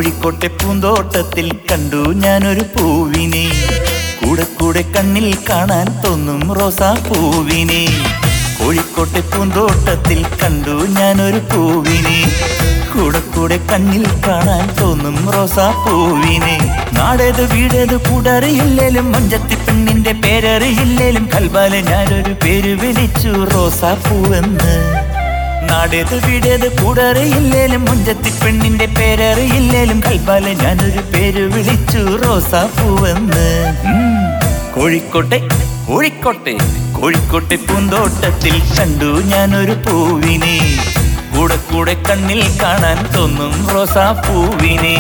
കോഴിക്കോട്ടെ പൂന്തോട്ടത്തിൽ കണ്ടു ഞാനൊരു പൂവിനെ കൂടെ കൂടെ കണ്ണിൽ കാണാൻ തോന്നും റോസാ പൂവിനെ കോഴിക്കോട്ടെ പൂന്തോട്ടത്തിൽ കണ്ടു ഞാനൊരു പൂവിനെ കൂടെ കൂടെ കണ്ണിൽ കാണാൻ തോന്നും റോസാ പൂവിനെ നാടേത് വീടേത് കൂടറിയില്ലേലും മഞ്ചത്തി പെണ്ണിന്റെ പേരറിയില്ലേലും കൽബാലെ ഞാനൊരു പേര് വിളിച്ചു റോസാ പൂവെന്ന് നാടേത് വീടേത് കൂടറിയില്ലേലും മുഞ്ചത്തി പെണ്ണിന്റെ പേരറിയില്ലേലും കൽബാലെ ഞാനൊരു പേര് വിളിച്ചു റോസാ പൂവെന്ന് ഉം. കോഴിക്കോട്ടെ കോഴിക്കോട്ടെ കോഴിക്കോട്ടെ പൂന്തോട്ടത്തിൽ കണ്ടു ഞാനൊരു പൂവിനെ കൂടെ കൂടെ കണ്ണിൽ കാണാൻ തോന്നും റോസാ പൂവിനെ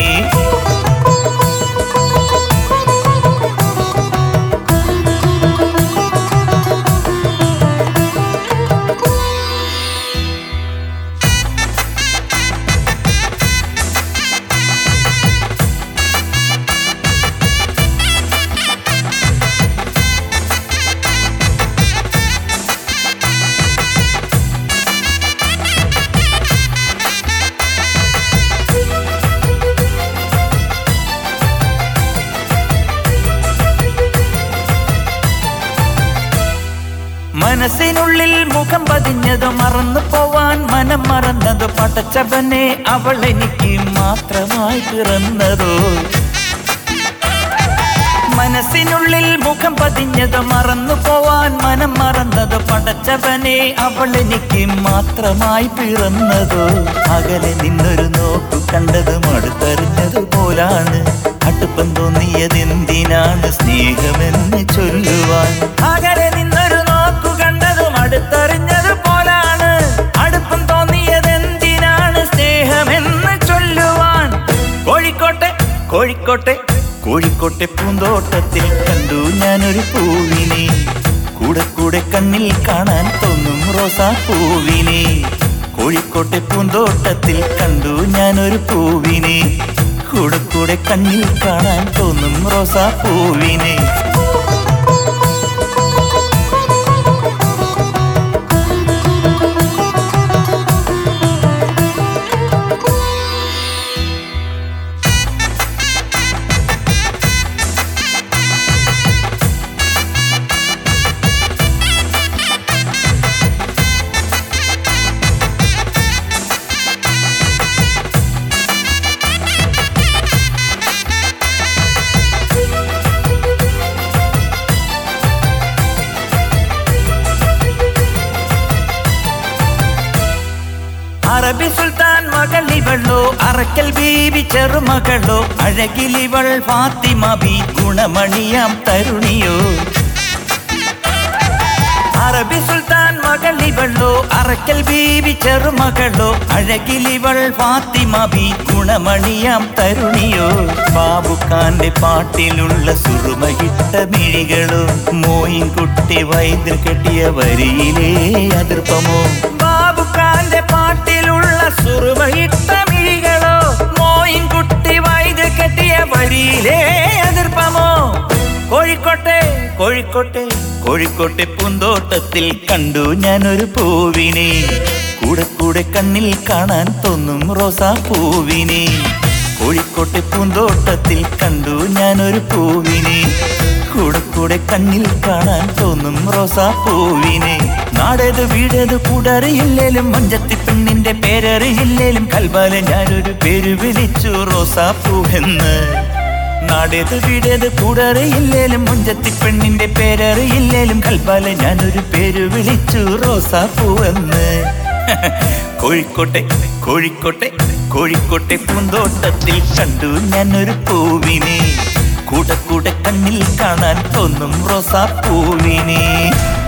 മനസ്സിനുള്ളിൽ മുഖം പതിഞ്ഞത് മറന്നു പോവാൻ മനം മറന്നത് പടച്ചവനെ അവൾ എനിക്ക് മാത്രമായി പിറന്നതോ മനസ്സിനുള്ളിൽ മുഖം പതിഞ്ഞത് മറന്നു പോവാൻ മനം മറന്നത് പടച്ചവനെ അവൾ എനിക്ക് മാത്രമായി പിറന്നതോ അകലെ നിന്നൊരു നോക്കു കണ്ടത് മടുത്തറിഞ്ഞത് പോലാണ് അടുപ്പം തോന്നിയത് എന്തിനാണ് സ്നേഹമെന്ന് ചൊല്ലുവാൻ അകലെ നിന്നൊരു നോക്കു കണ്ടതും അടുത്തറിഞ്ഞത് പോലാണ് അടുപ്പം തോന്നിയത് എന്തിനാണ് സ്നേഹമെന്ന് ചൊല്ലുവാൻ കോഴിക്കോട്ടെ കോഴിക്കോട്ടെ കോഴിക്കോട്ടെ പൂന്തോട്ടത്തിൽ കണ്ടു ഞാനൊരു പൂവിനെ കൂടെ കൂടെ കണ്ണിൽ കാണാൻ തോന്നും റോസാ പൂവിനെ കോഴിക്കോട്ടെ പൂന്തോട്ടത്തിൽ കണ്ടു ഞാനൊരു പൂവിനെ കൂടെ കൂടെ കണ്ണിൽ കാണാൻ തോന്നും റോസാ പൂവിനെ അറബി സുൽത്താൻ മകളിവളോ അറക്കൽ ബീവി ചെറുമകളോ അഴകിലിവൾ ഫാത്തിമ ബി ഗുണമണിയാം തരുണിയോ അറബി സുൽത്താൻ മകളിവളോ അറക്കൽ ബീവി ചെറുമകളോ അഴകിലിവൾ ഫാത്തിമ ബി ഗുണമണിയാം തരുണിയോ ബാബുഖാന്റെ പാട്ടിലുള്ള സുറുമകിട്ട മിഴികളോ മോയിൻകുട്ടി വൈദ്യർ കെട്ടിയ വരിയിലെ അതിർപ്പമോ ബാബുഖാന്റെ പാട്ടിലുള്ള സുറുമകിട്ട മിഴികളോ മോയിൻകുട്ടി വൈദ്യർ കെട്ടിയ വരിയിലെ അതിർപ്പമോ കോഴിക്കോട്ടെ കോഴിക്കോട്ടെ കോഴിക്കോട്ടെ പൂന്തോട്ടത്തിൽ കണ്ടു ഞാനൊരു പൂവിനെ കൂടെ കൂടെ കണ്ണിൽ കാണാൻ തോന്നും റോസാ പൂവിനെ കോഴിക്കോട്ടെ പൂന്തോട്ടത്തിൽ കണ്ടു ഞാനൊരു പൂവിനെ കൂടെ കൂടെ കണ്ണിൽ കാണാൻ തോന്നും റോസാ പൂവിനെ നാടേത് വീടേത് കൂടറിയില്ലേലും മഞ്ചത്തി പെണ്ണിന്റെ പേരറിയില്ലേലും കൽബാലെ ഞാനൊരു പേര് വിളിച്ചു റോസാ പൂവെന്ന് നാടേത് വീടേത് കൂടറിയില്ലേലും മുഞ്ചത്തി പെണ്ണിന്റെ പേരറിയില്ലേലും കൽബാലെ ഞാനൊരു പേര് വിളിച്ചു റോസാ പൂവെന്ന് കോഴിക്കോട്ടെ കോഴിക്കോട്ടെ കോഴിക്കോട്ടെ പൂന്തോട്ടത്തിൽ കണ്ടു ഞാനൊരു പൂവിനെ കൂടെ കൂടെ കണ്ണിൽ കാണാൻ തോന്നും റോസാ പൂവിനെ